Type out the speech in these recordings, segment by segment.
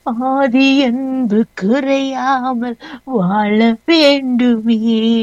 ஆதி அன்பு குறையாமல் வாழ வேண்டுமே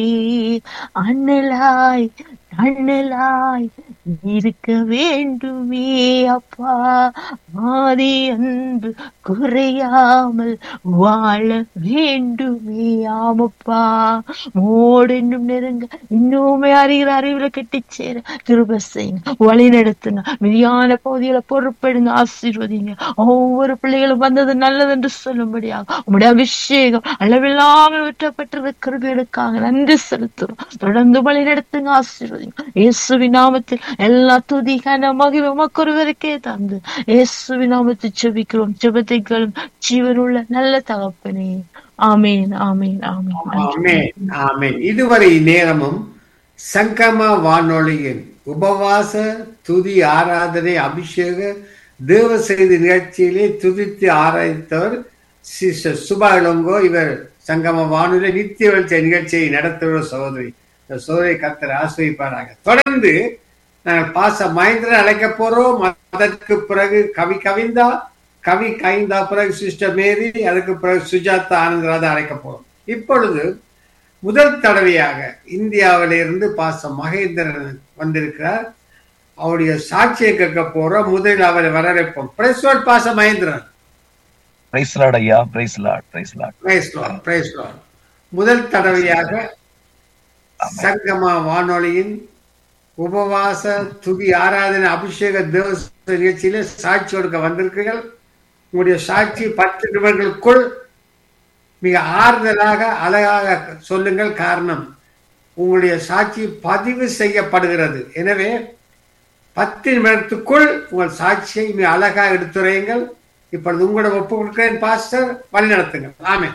அண்ணலாய் அண்ணலாய் இருக்க வேண்டுமே அப்பா ஆதி அன்பு குறையாமல் வாழ வேண்டுமே ஆமப்பா மோடு இன்னும் நெருங்க இன்னுமே அறிகிற அறிவுல கட்டிச் சேர கிருப செய்யுங்க வழி நடத்துங்க மிதியான பகுதிகளை பொறுப்பெடுங்க ஆசீர்வதிங்க ஒவ்வொரு பிள்ளைகளும் வந்தது நல்லது என்று சொல்லும்படியாக உங்களுடைய அபிஷேகம் அளவில்லாமல் விற்றப்பட்டிருந்த கிருபைகளுக்காக நன்றி செலுத்துறோம் தொடர்ந்து வழி நடத்துங்க ஆசீர்வதிங்க இயேசுவின் நாமத்தில் எல்லா துதி கன மகிமை உமக்கொருவருக்கே தந்து இயேசுவின் நாமத்தில் ஜெபிக்கிறோம் ஜெபத்தை கேளும் ஜீவனுள்ள நல்ல தகப்பனே ஆமேன் ஆமேன் ஆமேன் நன்றி. ஆமென் ஆமென் இதுவரை நேரமும் சங்கம வானொலியின் உபவாச துதி ஆராதனை அபிஷேக தேவ செய்தி நிகழ்ச்சியிலே துதித்து ஆராய்த்தவர் சிஸ்டர் சுபா இளங்கோ இவர் சங்கம வானொலி நித்திய வெளிச்ச நிகழ்ச்சியை நடத்துகிற சகோதரி இந்த சோதரி கத்தர் ஆசிரியப்பாராங்க தொடர்ந்து நாங்கள் பாச மகேந்திரன் அழைக்க போறோம் அதற்கு பிறகு கவி கவிந்தா கவி கைந்தா பிறகு சிஸ்டர் மேரி அதுக்கு பிறகு சுஜாதா ஆனந்தராஜா அழைக்க போறோம் இப்பொழுது முதல் தடவையாக இந்தியாவிலிருந்து பாச மகேந்திரன் வந்திருக்கிறார் அவருடைய சாட்சியை கேட்க போறோம் முதலில் அவரை வரவேற்போம் பிரேஸ்வாட் பாச மகேந்திரன் பிரைஸ் லார்ட் ஐயா praise Lord praise Lord Praise Lord, praise Lord. முதல் தடவையாக சங்கமா வானொலியின் உபவாச துதி ஆராதனை அபிஷேக தேவ நிகழ்ச்சியில சாட்சி கொடுக்க வந்திருக்கிறீர்கள் உங்களுடைய சாட்சி பத்து நிமிடங்களுக்குள் மிக ஆறுதலாக அழகாக சொல்லுங்கள் காரணம் உங்களுடைய சாட்சி பதிவு செய்யப்படுகிறது எனவே பத்து நிமிடத்துக்குள் உங்கள் சாட்சியை மிக அழகாக எடுத்துரையுங்கள் இப்பொழுது உங்களோட ஒப்பு கொடுக்கிறேன் பாஸ்டர் வழி நடத்துங்கள் ஆமென்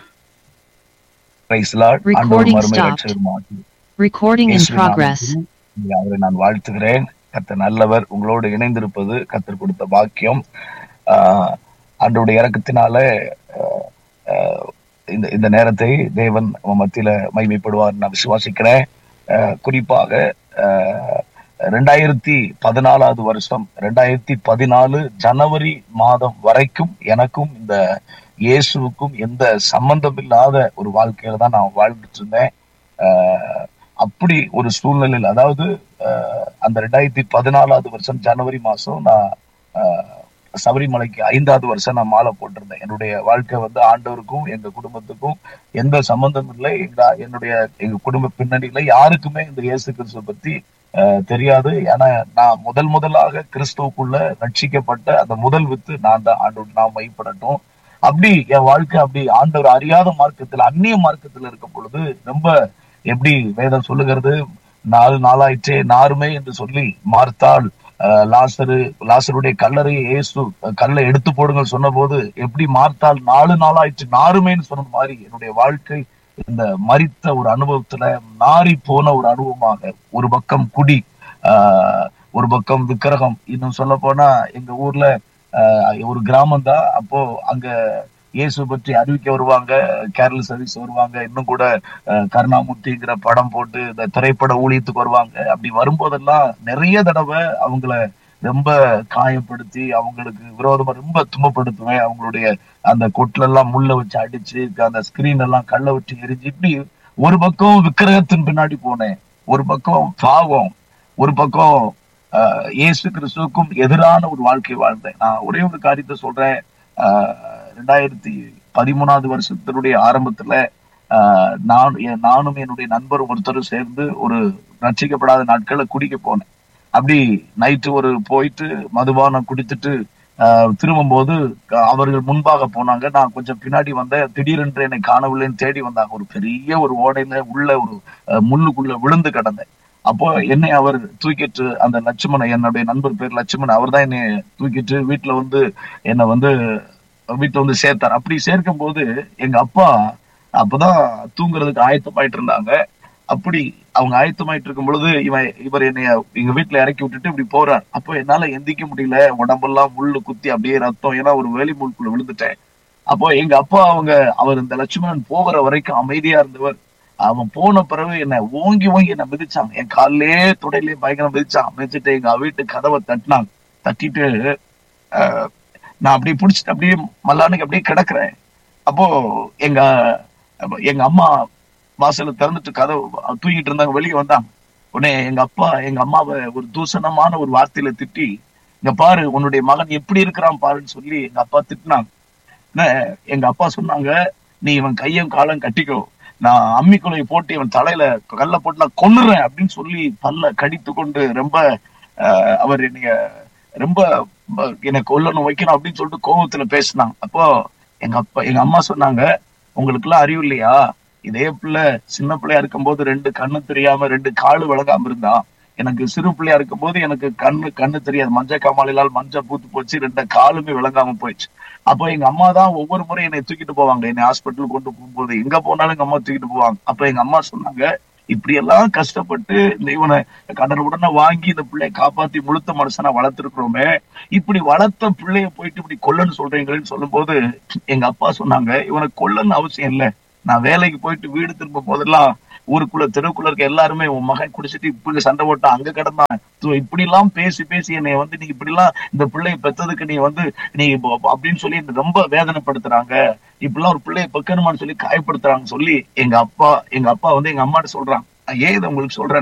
பிரைஸ் லார்ட் ஆண்டவர் Recording மறுமை stopped. ரட்சகருமாகிய Recording in இயேசுவின் progress. நாமத்தில் அவரை நான் வாழ்த்துகிறேன் கர்த்தர் நல்லவர் உங்களோடு இணைந்திருப்பது கர்த்தர் கொடுத்த பாக்கியம் ஆஹ் ஆண்டவருடைய இறக்கத்தினால ஆஹ் ஆஹ் இந்த இந்த நேரத்தை தேவன் உன் மத்தியில மகிமைப்படுவார் நான் விசுவாசிக்கிறேன் ஆஹ் குறிப்பாக ஆஹ் ரெண்டாயிரத்தி பதினாலாவது வருஷம் ரெண்டாயிரத்தி பதினாலு ஜனவரி மாதம் வரைக்கும் எனக்கும் இந்த இயேசுவுக்கும் எந்த சம்பந்தம் இல்லாத ஒரு வாழ்க்கையில தான் நான் வாழ்ந்துட்டு இருந்தேன் ஆஹ் அப்படி ஒரு சூழ்நிலையில் அதாவது ஆஹ் அந்த ரெண்டாயிரத்தி பதினாலாவது வருஷம் ஜனவரி மாசம் நான் ஆஹ் சபரிமலைக்கு ஐந்தாவது வருஷம் நான் மாலை போட்டிருந்தேன் என்னுடைய வாழ்க்கை வந்து ஆண்டவருக்கும் எங்க குடும்பத்துக்கும் எந்த சம்பந்தம் இல்லை எங்க என்னுடைய எங்க குடும்ப பின்னணியில யாருக்குமே இந்த இயேசு கிறிஸ்துவ பத்தி ஆஹ் தெரியாது ஏன்னா நான் முதல் முதலாக கிறிஸ்துவுக்குள்ள ரட்சிக்கப்பட்ட அந்த முதல் வித்து நான் தான் ஆண்டவர் நான் மைப்படட்டும் அப்படி என் வாழ்க்கை அப்படி ஆண்டவர் அறியாத மார்க்கத்துல அந்நிய மார்க்கத்துல இருக்கும் பொழுது ரொம்ப எப்படி வேதம் சொல்லுகிறது நாலு நாளாயிற்றே நாருமே என்று சொல்லி மார்த்தாள் ஆஹ் லாசரு லாசருடைய கல்லறையை இயேசு கல்லை எடுத்து போடுங்க சொன்னபோது எப்படி மார்த்தாள் நாலு நாளாயிற்று நாருமேன்னு சொன்னது மாதிரி என்னுடைய வாழ்க்கை இந்த மரித்த ஒரு அனுபவத்துல நாறி போன ஒரு அனுபவமாக ஒரு பக்கம் குடி ஆஹ் ஒரு பக்கம் விக்கிரகம் இன்னும் சொல்ல போனா எங்க ஊர்ல ஆஹ் ஒரு கிராமம் தான் அப்போ அங்க இயேசு பற்றி அறிவிக்க வருவாங்க கேரள சர்வீஸ் வருவாங்க இன்னும் கூட அஹ், கருணாமூர்த்திங்கிற படம் போட்டு இந்த திரைப்பட ஊழியத்துக்கு வருவாங்க அப்படி வரும்போதெல்லாம் நிறைய தடவை அவங்கள ரொம்ப காயப்படுத்தி அவங்களுக்கு விரோதமா ரொம்ப துன்பப்படுத்துவேன் அவங்களுடைய அந்த கொட்டுல எல்லாம் முள்ள வச்சு அடிச்சு அந்த ஸ்கிரீன் எல்லாம் கல்ல வச்சு எரிஞ்சு இப்படி ஒரு பக்கம் விக்கிரகத்தின் பின்னாடி போனேன் ஒரு பக்கம் பாவம் ஒரு பக்கம் ஆஹ், இயேசு கிறிஸ்துவுக்கும் எதிரான ஒரு வாழ்க்கை வாழ்ந்தேன் நான் ஒரே ஒரு காரியத்தை சொல்றேன் ஆஹ், ரெண்டாயிரத்தி பதிமூணாவது வருஷத்தினுடைய ஆரம்பத்துல ஆஹ், நான் என் நானும் என்னுடைய நண்பர் ஒருத்தரும் சேர்ந்து ஒரு ரட்சிக்கப்படாத நாட்களை குடிக்க போனேன் அப்படி நைட்டு ஒரு போயிட்டு மதுபானம் குடிச்சிட்டு ஆஹ், திரும்பும்போது க- அவர்கள் முன்பாக போனாங்க நான் கொஞ்சம் பின்னாடி வந்தேன் திடீரென்று என்னை காணவில்லைன்னு தேடி வந்தாங்க ஒரு பெரிய ஒரு ஓடையில உள்ள ஒரு ஆஹ், முள்ளுக்குள்ள விழுந்து கிடந்தேன் அப்போ என்னை அவர் தூக்கிட்டு அந்த லட்சுமணன் என்னுடைய நண்பர் பேர் லட்சுமணன் அவர் தான் என்னை தூக்கிட்டு வீட்டுல வந்து என்னை வந்து வீட்டுல வந்து சேர்த்தார் அப்படி சேர்க்கும் போது எங்க அப்பா அப்பதான் தூங்குறதுக்கு ஆயத்தமாயிட்டு இருந்தாங்க அப்படி அவங்க ஆயத்தமாயிட்டு இருக்கும் பொழுது இவன் இவர் என்னைய எங்க வீட்டுல இறக்கி விட்டுட்டு இப்படி போறார் அப்போ என்னால எந்திக்க முடியல உடம்பெல்லாம் முள்ளு குத்தி அப்படியே ரத்தம் ஏன்னா ஒரு வேலி முள்ளுக்குள்ள விழுந்துட்டேன் அப்போ எங்க அப்பா அவங்க அவர் இந்த லட்சுமணன் போகிற வரைக்கும் அமைதியா இருந்தவர் அவன் போன பிறகு என்ன ஓங்கி ஓங்கி என்ன மிதிச்சான் என் காலிலே தொடையிலே பயங்கரம் மிதிச்சான் மிதிச்சுட்டு எங்க வீட்டு கதவை தட்டினாங்க தட்டிட்டு ஆஹ், நான் அப்படியே பிடிச்சிட்டு அப்படியே மல்லானுக்கு அப்படியே கிடக்குறேன் அப்போ எங்க எங்க அம்மா வாசல்ல திறந்துட்டு கதவு தூங்கிட்டு இருந்தாங்க வெளியே வந்தாங்க உடனே எங்க அப்பா எங்க அம்மாவை ஒரு தூசணமான ஒரு வார்த்தையில திட்டி இங்க பாரு உன்னுடைய மகன் எப்படி இருக்கிறான் பாருன்னு சொல்லி எங்க அப்பா திட்டினாங்க உடனே எங்க அப்பா சொன்னாங்க நீ இவன் கையும் காலம் கட்டிக்கோ நான் அம்மிக்குலையை போட்டு இவன் தலையில கல்ல போட்டு நான் கொன்னுறேன் அப்படின்னு சொல்லி பல்ல கடித்து கொண்டு ரொம்ப ஆஹ், அவர் என்னைய ரொம்ப ப- எனக்கு கொல்லணும் வைக்கணும் அப்படின்னு சொல்லிட்டு கோபத்துல பேசினாங்க அப்போ எங்க அப்பா எங்க அம்மா சொன்னாங்க உங்களுக்கு எல்லாம் அறிவு இல்லையா இதே பிள்ளை சின்ன பிள்ளையா இருக்கும்போது ரெண்டு கண்ணு தெரியாம ரெண்டு காலு விளங்காம இருந்தா எனக்கு சிறு பிள்ளையா இருக்கும்போது எனக்கு கண்ணு கண்ணு தெரியாது மஞ்சள் காமாலையால் மஞ்சள் பூத்து போச்சு ரெண்டு காலுமே விளங்காம போயிடுச்சு அப்போ எங்க அம்மா தான் ஒவ்வொரு முறை என்னை தூக்கிட்டு போவாங்க என்னை ஹாஸ்பிட்டல் கொண்டு போகும்போது எங்க போனாலும் எங்க அம்மா தூக்கிட்டு போவாங்க அப்ப எங்க அம்மா சொன்னாங்க இப்படி எல்லாம் கஷ்டப்பட்டு இந்த இவனை கடன் உடனே வாங்கி இந்த பிள்ளைய காப்பாத்தி முழுத்த மனுஷனா வளர்த்திருக்கிறோமே இப்படி வளர்த்த பிள்ளைய போயிட்டு இப்படி கொல்லன்னு சொல்றீங்களேன்னு சொல்லும்போது எங்க அப்பா சொன்னாங்க இவனை கொல்லன்னு அவசியம் இல்லை நான் வேலைக்கு போயிட்டு வீடு திரும்பும் போதெல்லாம் ஊருக்குள்ள தெருவுக்குள்ள இருக்க எல்லாருமே உன் மகன் குடிச்சிட்டு இப்படி சண்டை போட்டான் அங்க கிடந்தான் So, இப்படி எல்லாம் பேசி பேசி என்னை வந்து நீ இப்படி எல்லாம் இந்த பிள்ளைய பெத்ததுக்கு நீ வந்து நீ இப்போ அப்படின்னு சொல்லி என்னை ரொம்ப வேதனைப்படுத்துறாங்க இப்படிலாம் ஒரு பிள்ளைய பெக்கணுமான்னு சொல்லி காயப்படுத்துறாங்கன்னு சொல்லி எங்க அப்பா எங்க அப்பா வந்து எங்க அம்மாட்ட சொல்றான் நான் ஏன் இதை உங்களுக்கு சொல்றேன்